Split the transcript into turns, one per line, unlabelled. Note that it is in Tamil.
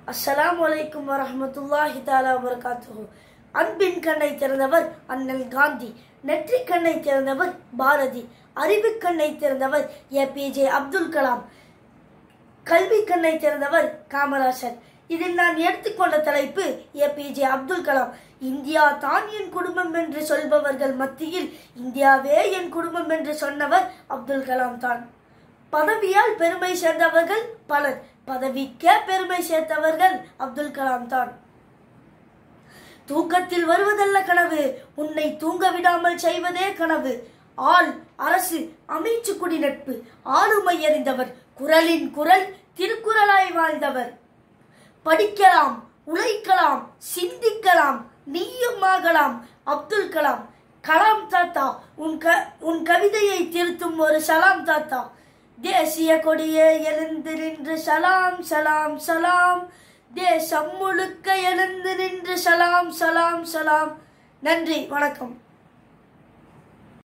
அஸ்ஸலாமு அலைக்கும் வரஹ்மத்துல்லாஹி தஆலா வபரகாத்துஹு அன்பின் கண்ணை திறந்தவர் அண்ணல் காந்தி நெற்றிக் கண்ணை திறந்தவர் பாரதி அறிவுக் கண்ணை திறந்தவர் ஏபிஜே அப்துல் கலாம் கல்வி கண்ணை திறந்தவர் காமராசர் இதில் நான் எடுத்துக்கொண்ட தலைப்பு ஏபிஜே அப்துல் கலாம் இந்தியா தான் என் குடும்பம் என்று சொல்பவர்கள் மத்தியில் இந்தியாவே என் குடும்பம் என்று சொன்னவர் அப்துல் கலாம் தான் பதவியால் பெருமை சேர்ந்தவர்கள் பலர் பதவிக்கே பெருமை சேர்த்தவர்கள் அப்துல் கலாம் தான் தூக்கத்தில் வருவதல்ல கனவு உன்னை தூங்க விடாமல் செய்வதே கனவு ஆள் அரசு அமைச்சு குடி நட்பு ஆளுமை அறிந்தவர் குரலின் குரல் திருக்குறளாய் வாழ்ந்தவர் படிக்கலாம் உழைக்கலாம் சிந்திக்கலாம் நீயும் ஆகலாம் அப்துல் கலாம் கலாம் தாத்தா உன் க உன் கவிதையை திருத்தும் ஒரு சலாம் தாத்தா தேசிய கொடியே எழுந்து நின்று சலாம் சலாம் சலாம் தேசம் முழுக்க எழுந்து நின்று சலாம் சலாம் சலாம் நன்றி வணக்கம்